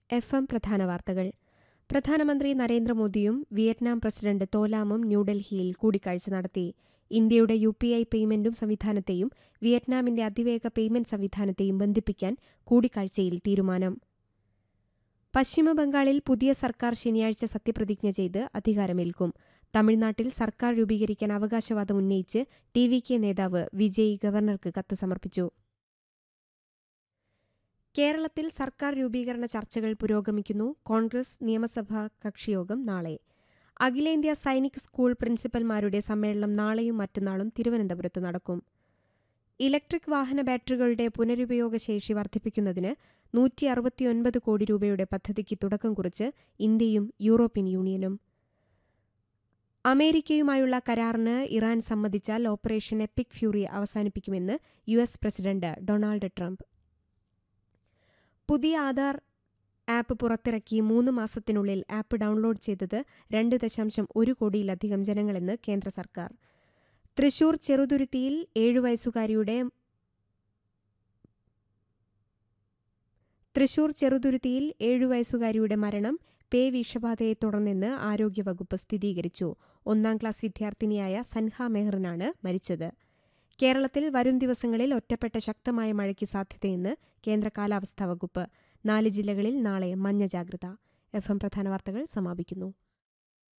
F M പ്രധാന വാർത്തകൾ പ്രധാനമന്ത്രി നരേന്ദ്രമോദിയും വിയറ്റ്നാം പ്രസിഡന്റ് തോലാമും ന്യൂഡൽഹിയിൽ കൂടിക്കാഴ്ച നടത്തി ഇന്ത്യയുടെ യു പി ഐ പേയ്മെന്റും സംവിധാനത്തെയും വിയറ്റ്നാമിന്റെ അതിവേഗ പേയ്മെന്റ് സംവിധാനത്തെയും ബന്ധിപ്പിക്കാൻ കൂടിക്കാഴ്ചയിൽ തീരുമാനം പശ്ചിമബംഗാളിൽ പുതിയ സർക്കാർ ശനിയാഴ്ച സത്യപ്രതിജ്ഞ ചെയ്ത് അധികാരമേൽക്കും തമിഴ്നാട്ടിൽ സർക്കാർ രൂപീകരിക്കാൻ അവകാശവാദം ഉന്നയിച്ച് ടി വി കെ നേതാവ് വിജയ് ഗവർണർക്ക് കത്ത് സമർപ്പിച്ചു കേരളത്തിൽ സർക്കാർ രൂപീകരണ ചർച്ചകൾ പുരോഗമിക്കുന്നു കോൺഗ്രസ് നിയമസഭാ കക്ഷിയോഗം നാളെ അഖിലേന്ത്യാ സൈനിക് സ്കൂൾ പ്രിൻസിപ്പൽമാരുടെ സമ്മേളനം നാളെയും മറ്റന്നാളും തിരുവനന്തപുരത്ത് നടക്കും ഇലക്ട്രിക് വാഹന ബാറ്ററികളുടെ പുനരുപയോഗ ശേഷി വർദ്ധിപ്പിക്കുന്നതിന് നൂറ്റി അറുപത്തിയൊൻപത് കോടി രൂപയുടെ പദ്ധതിക്ക് തുടക്കം കുറിച്ച് ഇന്ത്യയും യൂറോപ്യൻ യൂണിയനും അമേരിക്കയുമായുള്ള കരാറിന് ഇറാൻ സമ്മതിച്ചാൽ ഓപ്പറേഷൻ എപ്പിക് ഫ്യൂറി അവസാനിപ്പിക്കുമെന്ന് U S president Donald Trump പുതിയ ആധാർ ആപ്പ് പുറത്തിറക്കി മൂന്ന് മാസത്തിനുള്ളിൽ ആപ്പ് ഡൗൺലോഡ് ചെയ്തത് രണ്ട് ദശാംശം ഒരു കോടിയിലധികം ജനങ്ങളെന്ന് കേന്ദ്ര സർക്കാർ തൃശൂർ ചെറുതുരുത്തിയിൽ ഏഴു വയസ്സുകാരിയുടെ തൃശൂർ ചെറുതുരുത്തിയിൽ ഏഴു വയസ്സുകാരിയുടെ മരണം പേ വിഷബാധയെ തുടർന്നെന്ന് ആരോഗ്യവകുപ്പ് സ്ഥിരീകരിച്ചു ഒന്നാം ക്ലാസ് വിദ്യാർത്ഥിനിയായ സൻഹ മെഹറിനാണ് മരിച്ചത് കേരളത്തിൽ വരും ദിവസങ്ങളിൽ ഒറ്റപ്പെട്ട ശക്തമായ മഴയ്ക്ക് സാധ്യതയെന്ന് കേന്ദ്ര കാലാവസ്ഥാ വകുപ്പ് നാല് ജില്ലകളിൽ നാളെ മഞ്ഞ ജാഗ്രത എഫ് എം പ്രധാന വാർത്തകൾ സമാപിക്കുന്നു